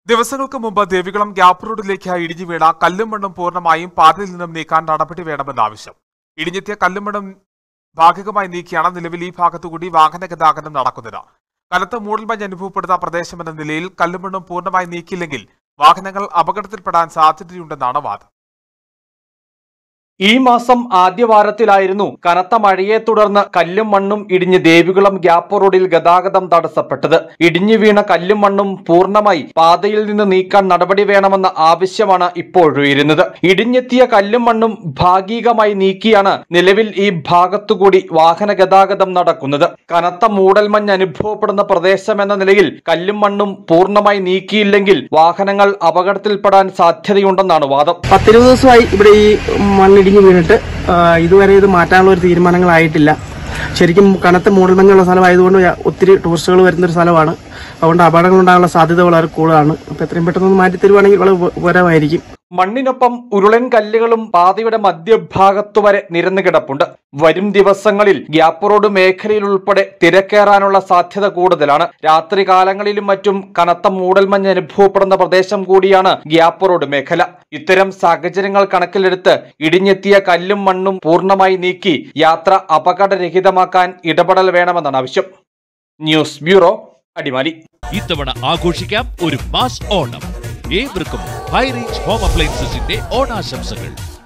ദിവസങ്ങൾക്ക് മുമ്പ് ദേവികുളം ഗ്യാപ്പ് റോഡിലേക്ക് ഇടിഞ്ഞു വീണ കല്ലും മണ്ണും പൂർണ്ണമായും പാതയിൽ നിന്നും നീക്കാൻ നടപടി വേണമെന്ന ആവശ്യം ഇടിഞ്ഞെത്തിയ കല്ലും മണ്ണും ഭാഗികമായി നീക്കിയാണ് നിലവിൽ ഈ ഭാഗത്തുകൂടി വാഹന ഗതാഗതം നടക്കുന്നത് കനത്ത മൂടൽമഞ്ഞ് അനുഭവപ്പെടുന്ന പ്രദേശമെന്ന നിലയിൽ കല്ലും മണ്ണും പൂർണ്ണമായി നീക്കിയില്ലെങ്കിൽ വാഹനങ്ങൾ അപകടത്തിൽപ്പെടാൻ സാധ്യതയുണ്ടെന്നാണ് വാദം ഈ മാസം ആദ്യവാരത്തിലായിരുന്നു കനത്ത മഴയെ തുടർന്ന് കല്ലും മണ്ണും ഇടിഞ്ഞ് ദേവികുളം ഗ്യാപ്പ് റോഡിൽ ഗതാഗതം തടസ്സപ്പെട്ടത് ഇടിഞ്ഞു വീണ കല്ലും മണ്ണും പൂർണ്ണമായി പാതയിൽ നിന്ന് നീക്കാൻ നടപടി വേണമെന്ന ആവശ്യമാണ് ഇപ്പോഴുയരുന്നത് ഇടിഞ്ഞെത്തിയ കല്ലും മണ്ണും ഭാഗികമായി നീക്കിയാണ് നിലവിൽ ഈ ഭാഗത്തുകൂടി വാഹന ഗതാഗതം നടക്കുന്നത് കനത്ത മൂടൽമഞ്ഞ് അനുഭവപ്പെടുന്ന പ്രദേശമെന്ന നിലയിൽ കല്ലും മണ്ണും പൂർണ്ണമായി നീക്കിയില്ലെങ്കിൽ വാഹനങ്ങൾ അപകടത്തിൽപ്പെടാൻ സാധ്യതയുണ്ടെന്നാണ് വാദം പത്തിരുപത് ദിവസമായി ഇവിടെ ഈ മണ്ണിടിഞ്ഞ് വീണിട്ട് ആ, ഇതുവരെ ഇത് മാറ്റാനുള്ള ഒരു തീരുമാനങ്ങളായിട്ടില്ല ശരിക്കും കനത്ത മൂടൽമഞ്ഞുള്ള സ്ഥലമായതുകൊണ്ട് യ- ഒത്തിരി ടൂറിസ്റ്റുകൾ വരുന്നൊരു സ്ഥലമാണ് അതുകൊണ്ട് അപകടങ്ങൾ ഉണ്ടാകാനുള്ള സാധ്യത വളരെ കൂടുതലാണ് അപ്പോൾ എത്രയും പെട്ടെന്ന് മാറ്റി തരുവാണെങ്കിൽ വളരെ ഉപ- ഉപകാരമായിരിക്കും മണ്ണിനൊപ്പം ഉരുളൻ കല്ലുകളും പാതയുടെ മധ്യഭാഗത്തു വരെ നിരന്നു കിടപ്പുണ്ട് വരും ദിവസങ്ങളിൽ ഗ്യാപ്പ് റോഡ് മേഖലയിൽ ഉൾപ്പെടെ തിരക്കേറാനുള്ള സാധ്യത കൂടുതലാണ് രാത്രി കാലങ്ങളിലും മറ്റും കനത്ത മൂടൽമഞ്ഞ് അനുഭവപ്പെടുന്ന പ്രദേശം കൂടിയാണ് ഗ്യാപ്പ് റോഡ് മേഖല ഇത്തരം സാഹചര്യങ്ങൾ കണക്കിലെടുത്ത് ഇടിഞ്ഞെത്തിയ കല്ലും മണ്ണും പൂർണ്ണമായി നീക്കി യാത്ര അപകടരഹിതമാക്കാൻ ഇടപെടൽ വേണമെന്നാണ് ആവശ്യം ന്യൂസ് ബ്യൂറോ അടിമാലി ഇത്തവണ ആഘോഷിക്കാം ഒരു മാസ് ഓണം ഏവർക്കും ഹൈ റേഞ്ച് ഹോം അപ്ലയൻസസിന്റെ ഓണാശംസകൾ